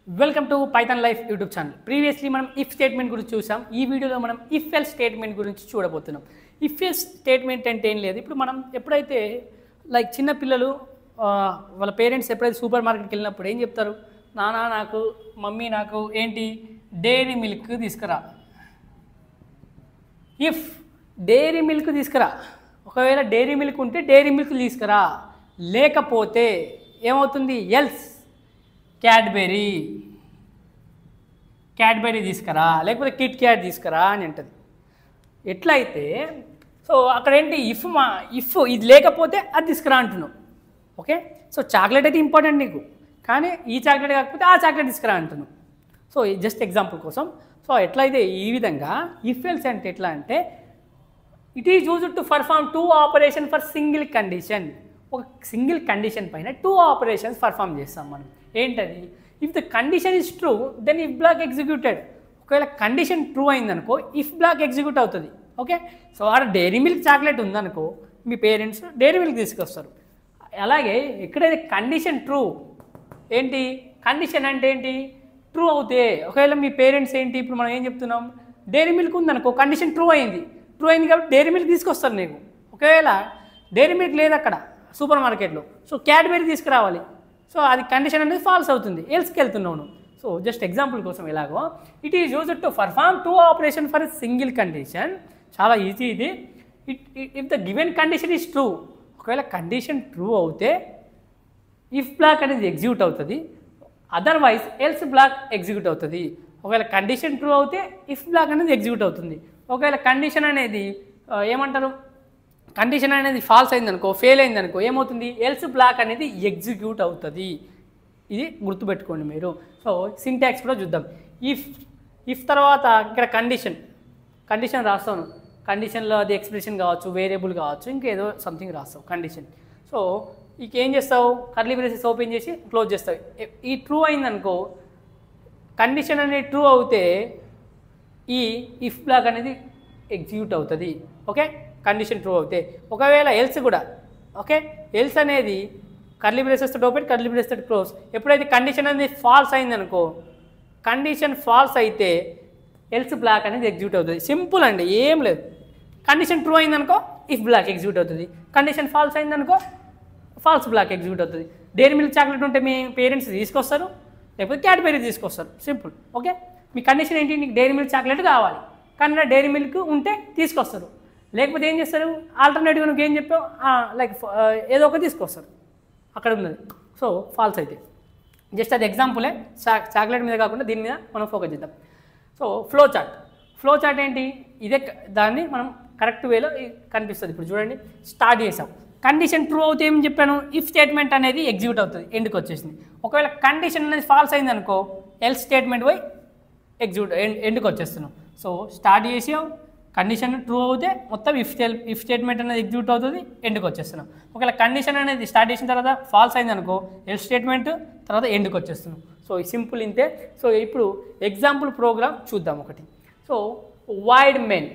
welcome to Python life YouTube channel previously మనం if statement గురించి చూసాం ఈ వీడియోలో మనం ఇఫ్ ఎల్ స్టేట్మెంట్ గురించి చూడబోతున్నాం ఇఫ్ ఎల్ స్టేట్మెంట్ అంటే ఏం లేదు ఇప్పుడు మనం ఎప్పుడైతే లైక్ చిన్న పిల్లలు ఆ, వాళ్ళ పేరెంట్స్ ఎప్పుడైతే సూపర్ మార్కెట్కి వెళ్ళినప్పుడు ఏం చెప్తారు నానా నాకు మమ్మీ నాకు ఏంటి డైరీ మిల్క్ తీసుకురా ఇఫ్ డైరీ మిల్క్ తీసుకురా ఒకవేళ డైరీ మిల్క్ ఉంటే డైరీ మిల్క్ తీసుకురా లేకపోతే ఏమవుతుంది ఎల్స్ క్యాడ్బెరీ క్యాడ్బెరీ తీసుకురా లేకపోతే కిట్ క్యాట్ తీసుకురా అని అంటది ఎట్లయితే సో అక్కడ ఏంటి ఇఫ్ మా ఇఫ్ ఇది లేకపోతే అది తీసుకురా అంటున్నావు ఓకే సో చాక్లెట్ అయితే ఇంపార్టెంట్ నీకు కానీ ఈ చాక్లెట్ కాకపోతే ఆ చాక్లెట్ తీసుకురా అంటున్నావు సో జస్ట్ ఎగ్జాంపుల్ కోసం సో ఎట్లయితే ఈ విధంగా ఇఫ్ ఎల్స్ అంటే ఎట్లా అంటే it is use to perform two operation for single condition ఒక సింగిల్ కండిషన్ పైన టూ ఆపరేషన్స్ పర్ఫామ్ చేస్తాం మనం ఏంటది if the condition is true then if block executed ఒకవేళ కండిషన్ ట్రూ అయిందనుకో ఇఫ్ బ్లాక్ ఎగ్జిక్యూట్ అవుతుంది ఓకే సో ఆడ Dairy Milk chocolate ఉందనుకో మీ పేరెంట్స్ డైరీ మిల్క్ తీసుకొస్తారు అలాగే ఎక్కడైతే కండిషన్ ట్రూ ఏంటి కండిషన్ అంటే ఏంటి ట్రూ అవుతే ఒకవేళ మీ పేరెంట్స్ ఏంటి ఇప్పుడు మనం ఏం చెప్తున్నాం డైరీ మిల్క్ ఉందనుకో కండిషన్ ట్రూ అయింది ట్రూ అయింది కాబట్టి డైరీ మిల్క్ తీసుకొస్తారు నీకు ఒకవేళ డైరీ మిల్క్ లేదు అక్కడ సూపర్ మార్కెట్లో సో క్యాడ్బెరీ తీసుకురావాలి సో అది కండిషన్ అనేది ఫాల్స్ అవుతుంది ఎల్స్కి వెళ్తున్నావు నువ్వు సో జస్ట్ ఎగ్జాంపుల్ కోసం ఎలాగో it is use to perform two operation for single condition చాలా ఈజీ ఇది it if the given condition is true ఒకవేళ కండిషన్ ట్రూ అవుతే ఇఫ్ బ్లాక్ అనేది ఎగ్జిక్యూట్ అవుతుంది అదర్వైజ్ ఎల్స్ బ్లాక్ ఎగ్జిక్యూట్ అవుతుంది ఒకవేళ కండిషన్ ట్రూ అవుతే ఇఫ్ బ్లాక్ అనేది ఎగ్జిక్యూట్ అవుతుంది ఒకవేళ కండిషన్ అనేది ఆ, ఏమంటారు కండిషన్ అనేది ఫాల్స్ అయిందనుకో ఫెయిల్ అయిందనుకో ఏమవుతుంది ఎల్స్ బ్లాక్ అనేది ఎగ్జిక్యూట్ అవుతుంది ఇది గుర్తుపెట్టుకోండి మీరు సో సింటాక్స్ కూడా చూద్దాం ఇఫ్ ఇఫ్ తర్వాత ఇక్కడ కండిషన్ కండిషన్ రాస్తాను కండిషన్లో అది ఎక్స్ప్రెషన్ కావచ్చు వేరియబుల్ కావచ్చు ఇంకేదో సంథింగ్ రాస్తావు కండిషన్ సో ఇక ఏం చేస్తావు కర్లీ బ్రేసెస్ ఓపెన్ చేసి క్లోజ్ చేస్తావు ఎ- ఈ ట్రూ అయిందనుకో కండిషన్ అనేది ట్రూ అవుతే ఈ ఇఫ్ బ్లాక్ అనేది ఎగ్జిక్యూట్ అవుతుంది ఓకే కండిషన్ ట్రూ అవుతే ఒకవేళ ఎల్స్ కూడా ఓకే ఎల్స్ అనేది కర్లీ బ్రేసెస్ తోటి ఓపెన్ కర్లీ బ్రేసెస్ తోటి క్లోజ్ ఎప్పుడైతే కండిషన్ అనేది ఫాల్స్ అయిందనుకో కండిషన్ ఫాల్స్ అయితే ఎల్స్ బ్లాక్ అనేది ఎగ్జిక్యూట్ అవుతుంది సింపుల్ అండి ఏం లేదు కండిషన్ ట్రూ అయిందనుకో ఇఫ్ బ్లాక్ ఎగ్జిక్యూట్ అవుతుంది కండిషన్ ఫాల్స్ అయిందనుకో ఫాల్స్ బ్లాక్ ఎగ్జిక్యూట్ అవుతుంది డైరీ మిల్క్ చాక్లెట్ ఉంటే మీ పేరెంట్స్ తీసుకొస్తారు లేకపోతే క్యాడ్బెరీ తీసుకొస్తారు సింపుల్ ఓకే మీ కండిషన్ ఏంటి నీకు డైరీ మిల్క్ చాక్లెట్ కావాలి కానీ నా డైరీ మిల్క్ ఉంటే తీసుకొస్తారు లేకపోతే ఏం చేస్తారు ఆల్టర్నేటివ్గా నువ్వు ఏం చెప్పావు లైక్ ఏదో ఒకటి తీసుకొస్తారు అక్కడ ఉన్నది సో ఫాల్స్ అయితే జస్ట్ అది ఎగ్జాంపులే చా చాక్లెట్ మీద కాకుండా దీని మీద మనం ఫోకస్ చేద్దాం so flow chart flow chart ఏంటి ఇదే క- దాన్ని మనం కరెక్ట్ వేలో కనిపిస్తుంది ఇప్పుడు చూడండి స్టార్ట్ చేసాం కండిషన్ ట్రూ అవుతే ఏం చెప్పాను ఇఫ్ స్టేట్మెంట్ అనేది ఎగ్జిక్యూట్ అవుతుంది ఎండ్కి వచ్చేసింది ఒకవేళ కండిషన్ అనేది ఫాల్స్ అయింది అనుకో ఎల్ స్టేట్మెంట్ పోయి ఎగ్జిక్యూట్ ఎండ్ ఎండ్కి వచ్చేస్తున్నాం సో స్టార్ట్ చేసాం కండిషన్ ట్రూ అవుతే మొత్తం ఇఫ్ ఇఫ్ స్టేట్మెంట్ అనేది ఎగ్జిక్యూట్ అవుతుంది ఎండ్కి వచ్చేస్తున్నాం ఒకవేళ కండిషన్ అనేది స్టార్ట్ చేసిన తర్వాత ఫాల్స్ అయింది అనుకో ఎల్ స్టేట్మెంట్ తర్వాత ఎండ్కి వచ్చేస్తున్నాం సో సింపుల్ ఇంతే సో ఇప్పుడు ఎగ్జాంపుల్ ప్రోగ్రామ్ చూద్దాం ఒకటి so void main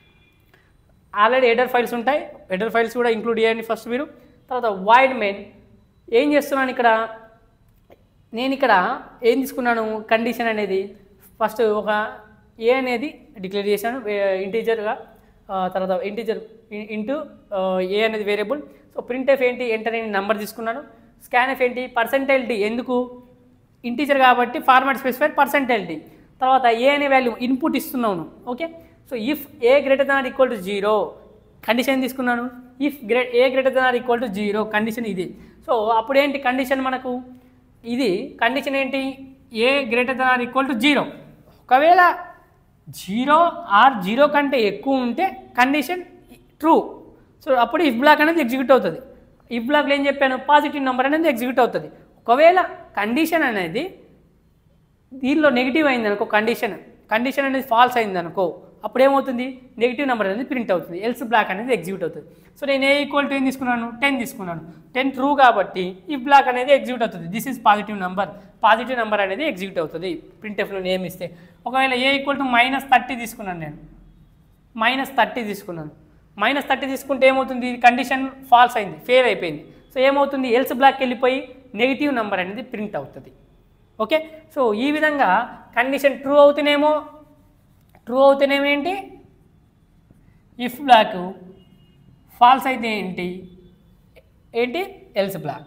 already header files ఉంటాయి ఎడర్ ఫైల్స్ కూడా ఇంక్లూడ్ చేయండి ఫస్ట్ మీరు తర్వాత వైడ్ మెన్ ఏం చేస్తున్నాను ఇక్కడ నేను ఇక్కడ ఏం తీసుకున్నాను కండిషన్ అనేది ఫస్ట్ ఒక ఏ అనేది డిక్లేర్ చేశాను ఇంటీజర్గా తర్వాత ఇంటీజర్ ఇంటూ ఏ అనేది వేరియబుల్ సో ప్రింట్ ఎఫ్ ఏంటి ఎంటర్ అని నెంబర్ తీసుకున్నాను స్కాన్ ఎఫ్ ఏంటి పర్సెంటైల్ డి ఎందుకు ఇంటీజర్ కాబట్టి ఫార్మాట్ స్పెసిఫైడ్ పర్సెంటైల్ డి తర్వాత ఏ అనే వాల్యూ ఇన్పుట్ ఇస్తున్నాను okay so if a greater than equal to zero condition తీసుకున్నాను ఇఫ్ గ్రే a greater than equal to zero condition ఇది సో అప్పుడు ఏంటి కండిషన్ మనకు ఇది కండిషన్ ఏంటి a greater than equal to zero ఒకవేళ జీరో ఆర్ జీరో కంటే ఎక్కువ ఉంటే కండిషన్ ట్రూ సో అప్పుడు ఇఫ్ బ్లాక్ అనేది ఎగ్జిక్యూట్ అవుతుంది ఇఫ్ బ్లాక్లో ఏం చెప్పాను పాజిటివ్ నెంబర్ అనేది ఎగ్జిక్యూట్ అవుతుంది ఒకవేళ కండిషన్ అనేది దీనిలో నెగిటివ్ అయింది అనుకో కండిషన్ కండిషన్ అనేది ఫాల్స్ అయింది అనుకో అప్పుడు ఏమవుతుంది నెగిటివ్ నెంబర్ అనేది ప్రింట్ అవుతుంది ఎల్స్ బ్లాక్ అనేది ఎగ్జిక్యూట్ అవుతుంది సో నేను ఏ ఈక్వల్ టు ఏం తీసుకున్నాను టెన్ తీసుకున్నాను టెన్ ట్రూ కాబట్టి ఈ బ్లాక్ అనేది ఎగ్జిక్యూట్ అవుతుంది this is positive number positive number అనేది ఎగ్జిక్యూట్ అవుతుంది ప్రింట్ ఎఫ్లో నేమ్ ఇస్తే ఒకవేళ a equal to minus thirty తీసుకున్నాను నేను మైనస్ థర్టీ తీసుకున్నాను మైనస్ థర్టీ తీసుకుంటే ఏమవుతుంది కండిషన్ ఫాల్స్ అయింది ఫెయిల్ అయిపోయింది సో ఏమవుతుంది ఎల్స్ బ్లాక్ వెళ్ళిపోయి నెగిటివ్ నెంబర్ అనేది ప్రింట్ అవుతుంది ఓకే సో ఈ విధంగా కండిషన్ ట్రూ అవుతేనేమో ట్రూ అవుతేనేమో ఏంటి ఇఫ్ బ్లాక్ ఫాల్స్ అయితే ఏంటి ఏంటి ఎల్స్ బ్లాక్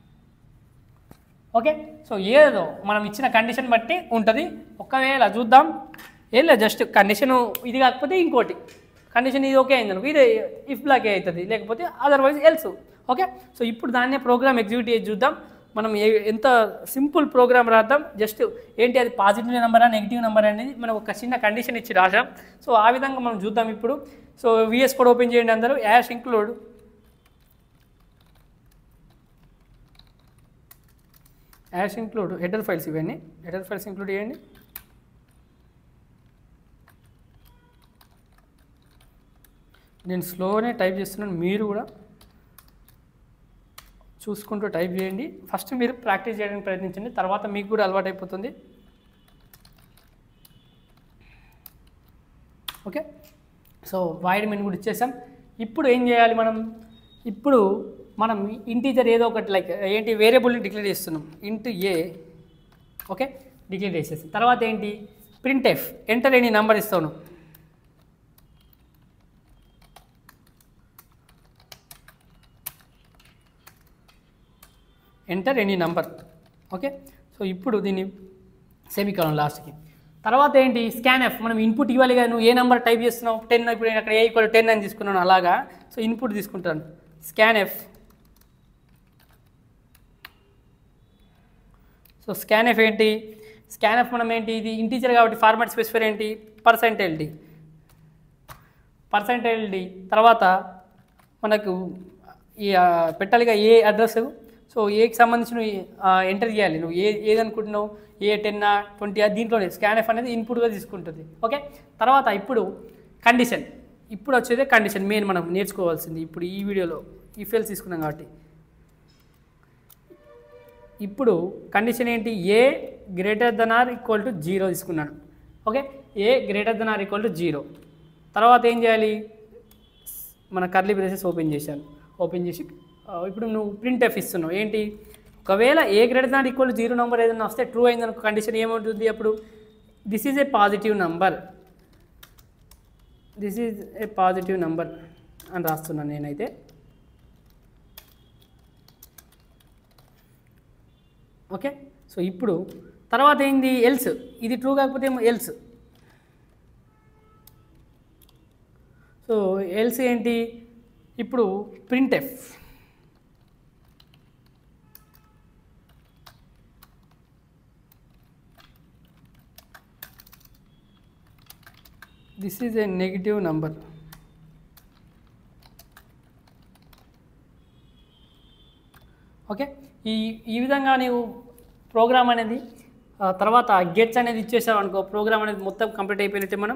ఓకే సో ఏదో మనం ఇచ్చిన కండిషన్ బట్టి ఉంటుంది ఒకవేళ చూద్దాం ఏం లేదు జస్ట్ కండిషన్ ఇది కాకపోతే ఇంకోటి కండిషన్ ఇది ఓకే అయింది అనుకో ఇది ఇఫ్ బ్లాక్ అవుతుంది లేకపోతే అదర్వైజ్ ఎల్స్ ఓకే సో ఇప్పుడు దాన్నే ప్రోగ్రామ్ ఎగ్జిక్యూట్ చేసి చూద్దాం మనం ఏ ఎంత సింపుల్ ప్రోగ్రామ్ రాద్దాం జస్ట్ ఏంటి అది పాజిటివ్ నెంబరా నెగిటివ్ నెంబర్ అనేది మనం ఒక చిన్న కండిషన్ ఇచ్చి రాసాం సో ఆ విధంగా మనం చూద్దాం ఇప్పుడు సో విఎస్ కూడా ఓపెన్ చేయండి అందరూ hash include hash include header files ఇవన్నీ హెడర్ ఫైల్స్ ఇంక్లూడ్ చేయండి నేను స్లోనే టైప్ చేస్తున్నాను మీరు కూడా చూసుకుంటూ టైప్ చేయండి ఫస్ట్ మీరు ప్రాక్టీస్ చేయడానికి ప్రయత్నించండి తర్వాత మీకు కూడా అలవాటు అయిపోతుంది ఓకే సో వాయిడ్ మెన్ కూడా ఇచ్చేసాం ఇప్పుడు ఏం చేయాలి మనం ఇప్పుడు మనం ఇంటీజర్ ఏదో ఒకటి లైక్ ఏంటి వేరియబుల్ని డిక్లేర్ చేస్తున్నాం ఇంటూ ఏ ఓకే డిక్లేర్ చేసేసి తర్వాత ఏంటి printf enter any number ఇస్తాను enter any number okay so ఇప్పుడు దీన్ని సెమికాలం లాస్ట్కి తర్వాత ఏంటి స్కాన్ ఎఫ్ మనం ఇన్పుట్ ఇవ్వాలి కదా నువ్వు ఏ నెంబర్ టైప్ చేస్తున్నావు టెన్ ఇప్పుడు నేను అక్కడ ఏ ఈక్వల్ టెన్ అని తీసుకున్నాను అలాగా సో ఇన్పుట్ తీసుకుంటాను scanf so scanf ఏంటి స్కాన్ ఎఫ్ మనం ఏంటి ఇది ఇంటీజర్ కాబట్టి ఫార్మాట్ స్పెసిఫైర్ ఏంటి పర్సెంటేజ్ పర్సెంటేజ్ తర్వాత మనకు ఈ ఆ, పెట్టాలిగా ఏ అడ్రస్ సో ఏకి సంబంధించి నువ్వు ఎంటర్ చేయాలి నువ్వు ఏ ఏదనుకుంటున్నావు ఏ టెన్నా ట్వంటీ దీంట్లోనే స్కాన్ ఎఫ్ అనేది ఇన్పుట్గా తీసుకుంటుంది ఓకే తర్వాత ఇప్పుడు కండిషన్ ఇప్పుడు వచ్చేదే కండిషన్ మెయిన్ మనం నేర్చుకోవాల్సింది ఇప్పుడు ఈ వీడియోలో ఈ ఫెయిల్స్ తీసుకున్నాం కాబట్టి ఇప్పుడు కండిషన్ ఏంటి a greater then or equal to zero తీసుకున్నాను okay a greater then or equal to zero తర్వాత ఏం చేయాలి మన కర్లీ బ్రేసెస్ ఓపెన్ చేశాను ఓపెన్ చేసి ఆ, ఇప్పుడు నువ్వు ప్రింట్ ఎఫ్ ఇస్తున్నావు ఏంటి ఒకవేళ a greater than equal zero number ఏదైనా వస్తే ట్రూ అయిందనుకో కండిషన్ ఏమవుతుంది అప్పుడు this is a positive number this is a positive number అని రాస్తున్నాను నేనైతే ఓకే సో ఇప్పుడు తర్వాత ఏంది ఎల్స్ ఇది ట్రూ కాకపోతే ఏమో ఎల్స్ సో ఎల్స్ ఏంటి ఇప్పుడు printf this is a negative number okay ఈ ఈ విధంగా నీవు ప్రోగ్రామ్ అనేది ఆ, తర్వాత గెట్స్ అనేది ఇచ్చేసావు అనుకో ప్రోగ్రామ్ అనేది మొత్తం కంప్లీట్ అయిపోయినట్టే మనం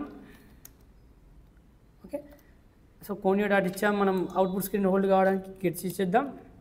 ఓకే సో కోనియో డాట్ ఇచ్చాం మనం అవుట్పుట్ స్క్రీన్ హోల్డ్ కావడానికి గెట్స్ ఇచ్చేద్దాం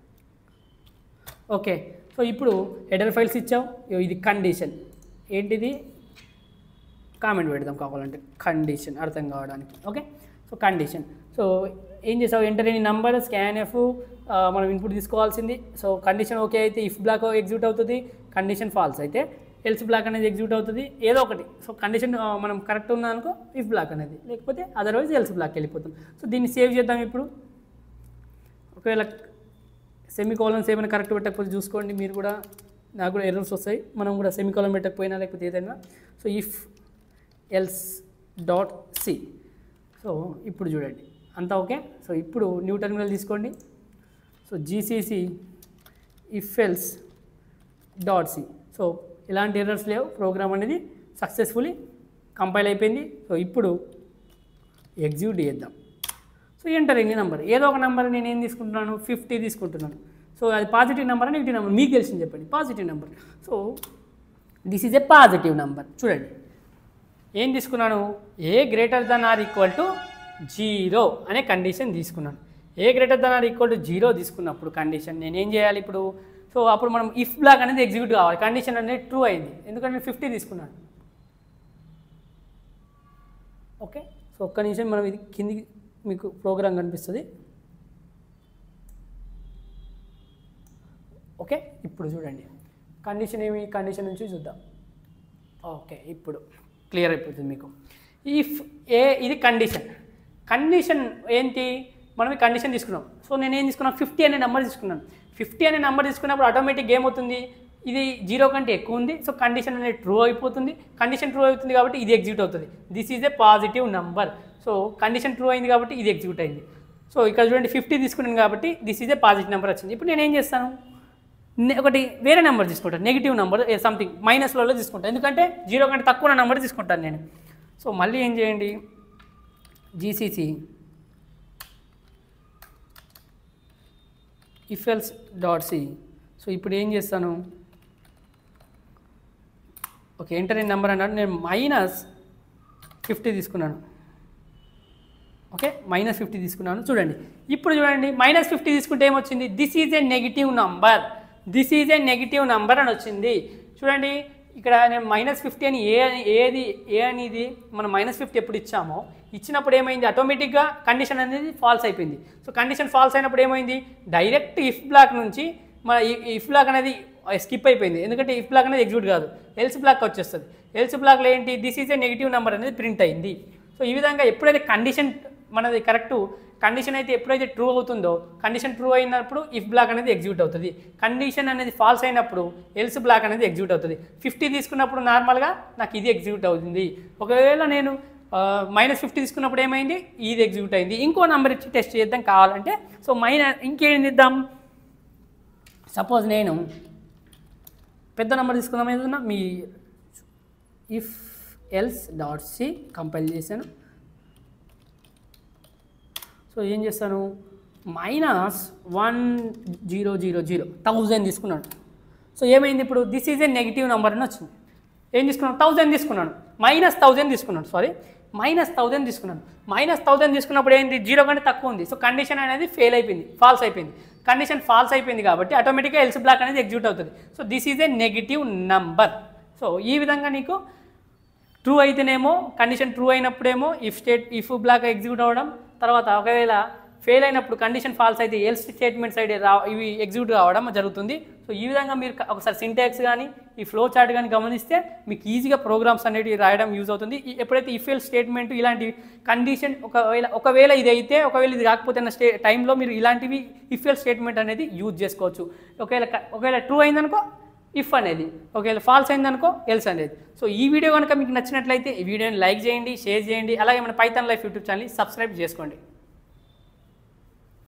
ఓకే సో ఇప్పుడు హెడర్ ఫైల్స్ ఇచ్చావు ఇగో ఇది కండిషన్ ఏంటిది కామెంట్ పెడదాం కావాలంటే కండిషన్ అర్థం కావడానికి ఓకే సో కండిషన్ సో ఏం చేసావు enter any number scanf మనం ఇన్పుట్ తీసుకోవాల్సింది సో కండిషన్ ఓకే అయితే ఇఫ్ బ్లాక్ ఎగ్జిక్యూట్ అవుతుంది కండిషన్ ఫాల్స్ అయితే ఎల్స్ బ్లాక్ అనేది ఎగ్జిక్యూట్ అవుతుంది ఏదో ఒకటి సో కండిషన్ మనం కరెక్ట్ ఉందనుకో ఇఫ్ బ్లాక్ అనేది లేకపోతే అదర్వైజ్ ఎల్స్ బ్లాక్ వెళ్ళిపోతాం సో దీన్ని సేవ్ చేద్దాం ఇప్పుడు ఒకవేళ సెమీ కాలన్స్ ఏమైనా కరెక్ట్ పెట్టకపోతే చూసుకోండి మీరు కూడా నాకు కూడా ఎర్రర్స్ వస్తాయి మనం కూడా సెమీ కాలం పెట్టకపోయినా లేకపోతే ఏదైనా so if else dot C so ఇప్పుడు చూడండి అంతా ఓకే సో ఇప్పుడు న్యూ టర్మినల్ తీసుకోండి so GCC if else dot C so ఇలాంటి ఎర్రర్స్ లేవు ప్రోగ్రామ్ అనేది సక్సెస్ఫుల్లీ కంపైల్ అయిపోయింది సో ఇప్పుడు ఎగ్జిక్యూట్ చేద్దాం సో ఎంటర్ ఎన్ని నెంబర్ ఏదో ఒక నెంబర్ నేను ఏం తీసుకుంటున్నాను ఫిఫ్టీ తీసుకుంటున్నాను సో అది పాజిటివ్ నెంబర్ నెగిటివ్ నెంబర్ మీకు తెలిసింది చెప్పండి positive number so this is a positive number చూడండి ఏం తీసుకున్నాను a greater than or equal to zero అనే కండిషన్ తీసుకున్నాను a greater than or equal to zero తీసుకున్నప్పుడు కండిషన్ నేను ఏం చేయాలి ఇప్పుడు సో అప్పుడు మనం ఇఫ్ బ్లాక్ అనేది ఎగ్జిక్యూట్ కావాలి కండిషన్ అనేది ట్రూ అయింది ఎందుకంటే నేను ఫిఫ్టీ తీసుకున్నాను ఓకే సో ఒక్క నిమిషం మనం ఇది కిందికి మీకు ప్రోగ్రామ్ కనిపిస్తుంది ఓకే ఇప్పుడు చూడండి కండిషన్ ఏమి కండిషన్ నుంచి చూద్దాం ఓకే ఇప్పుడు క్లియర్ అయిపోతుంది మీకు ఇఫ్ ఏ ఇది కండిషన్ కండిషన్ ఏంటి మనం ఈ కండిషన్ తీసుకున్నాం సో నేను ఏం తీసుకున్నాను ఫిఫ్టీ అనే నెంబర్ తీసుకున్నాను ఫిఫ్టీ అనే నెంబర్ తీసుకున్నప్పుడు ఆటోమేటిక్ ఏమవుతుంది ఇది జీరో కంటే ఎక్కువ ఉంది సో కండిషన్ అనేది ట్రూ అయిపోతుంది కండిషన్ ట్రూ అవుతుంది కాబట్టి ఇది ఎగ్జిక్యూట్ అవుతుంది this is a positive number so condition true అయింది కాబట్టి ఇది ఎగ్జిక్యూట్ అయింది సో ఇక్కడ చూడండి ఫిఫ్టీ తీసుకున్నాను కాబట్టి this is a positive number వచ్చింది ఇప్పుడు నేను ఏం చేస్తాను నె- ఒకటి వేరే నెంబర్ తీసుకుంటాను నెగిటివ్ నెంబర్ సంథింగ్ మైనస్లలో తీసుకుంటాను ఎందుకంటే జీరో కంటే తక్కువ నెంబర్ తీసుకుంటాను నేను సో మళ్ళీ ఏం చేయండి GCC if else dot C so ఇప్పుడు ఏం చేస్తాను ఓకే ఎంటర్ ఇన్ నెంబర్ అన్నాడు నేను మైనస్ ఫిఫ్టీ తీసుకున్నాను ఓకే మైనస్ ఫిఫ్టీ తీసుకున్నాను చూడండి ఇప్పుడు చూడండి మైనస్ ఫిఫ్టీ తీసుకుంటే ఏమొచ్చింది this is a negative number this is a negative number అని వచ్చింది చూడండి ఇక్కడ నేను మైనస్ ఫిఫ్టీ అని ఏ అని ఏది ఏ అనేది మనం మైనస్ ఫిఫ్టీ ఎప్పుడు ఇచ్చామో ఇచ్చినప్పుడు ఏమైంది ఆటోమేటిక్గా కండిషన్ అనేది ఫాల్స్ అయిపోయింది సో కండిషన్ ఫాల్స్ అయినప్పుడు ఏమైంది డైరెక్ట్ ఇఫ్ బ్లాక్ నుంచి మన ఇఫ్ బ్లాక్ అనేది స్కిప్ అయిపోయింది ఎందుకంటే ఇఫ్ బ్లాక్ అనేది ఎగ్జిక్యూట్ కాదు ఎల్స్ బ్లాక్ వచ్చేస్తుంది ఎల్స్ బ్లాక్లో ఏంటి this is a negative number అనేది ప్రింట్ అయింది సో ఈ విధంగా ఎప్పుడైతే కండిషన్ మనది కరెక్ట్ కండిషన్ అయితే ఎప్పుడైతే ట్రూ అవుతుందో కండిషన్ ట్రూ అయినప్పుడు ఇఫ్ బ్లాక్ అనేది ఎగ్జిక్యూట్ అవుతుంది కండిషన్ అనేది ఫాల్స్ అయినప్పుడు ఎల్స్ బ్లాక్ అనేది ఎగ్జిక్యూట్ అవుతుంది ఫిఫ్టీ తీసుకున్నప్పుడు నార్మల్గా నాకు ఇది ఎగ్జిక్యూట్ అవుతుంది ఒకవేళ నేను మైనస్ ఫిఫ్టీ తీసుకున్నప్పుడు ఏమైంది ఇది ఎగ్జిక్యూట్ అయింది ఇంకో నెంబర్ ఇచ్చి టెస్ట్ చేద్దాం కావాలంటే సో మైనస్ ఇంకేం చేద్దాం సపోజ్ నేను పెద్ద నెంబర్ తీసుకుందాం ఏదన్నా మీ if else dot C compile చేశాను సో ఏం చేస్తాను minus one zero zero zero thousand తీసుకున్నాను సో ఏమైంది ఇప్పుడు this is a negative number అని వచ్చింది ఏం తీసుకున్నాను థౌజండ్ తీసుకున్నాను మైనస్ థౌజండ్ తీసుకున్నాను సారీ మైనస్ థౌజండ్ తీసుకున్నాను మైనస్ థౌజండ్ తీసుకున్నప్పుడు ఏంటి జీరో కంటే తక్కువ ఉంది సో కండిషన్ అనేది ఫెయిల్ అయిపోయింది ఫాల్స్ అయిపోయింది కండిషన్ ఫాల్స్ అయిపోయింది కాబట్టి ఆటోమేటిక్గా ఎల్స్ బ్లాక్ అనేది ఎగ్జిక్యూట్ అవుతుంది so this is a negative number so ఈ విధంగా నీకు ట్రూ అయితేనేమో కండిషన్ ట్రూ అయినప్పుడేమో if state if block execute అవ్వడం తర్వాత ఒకవేళ ఫెయిల్ అయినప్పుడు కండిషన్ ఫాల్స్ అయితే ఎల్స్ స్టేట్మెంట్ సైడ్ రా ఇవి ఎగ్జిక్యూట్ కావడం జరుగుతుంది సో ఈ విధంగా మీరు క- ఒకసారి సింటాక్స్ కానీ ఈ ఫ్లో చార్ట్ కానీ గమనిస్తే మీకు ఈజీగా ప్రోగ్రామ్స్ అనేవి రాయడం యూజ్ అవుతుంది ఈ- ఎప్పుడైతే ఇఫ్ ఎల్ స్టేట్మెంట్ ఇలాంటి కండిషన్ ఒకవేళ ఒకవేళ ఇది అయితే ఒకవేళ ఇది కాకపోతే అన్న స్టే టైంలో మీరు ఇలాంటివి ఇఫ్ ఎల్ స్టేట్మెంట్ అనేది యూజ్ చేసుకోవచ్చు ఒకవేళ క- ఒకవేళ ట్రూ అయిందనుకో ఇఫ్ అనేది ఒకవేళ ఫాల్స్ అయిందనుకో ఎల్స్ అనేది సో ఈ వీడియో కనుక మీకు నచ్చినట్లయితే ఈ వీడియోని లైక్ చేయండి షేర్ చేయండి అలాగే మన పైథాన్ లైఫ్ యూట్యూబ్ ఛానల్ని సబ్స్క్రైబ్ చేసుకోండి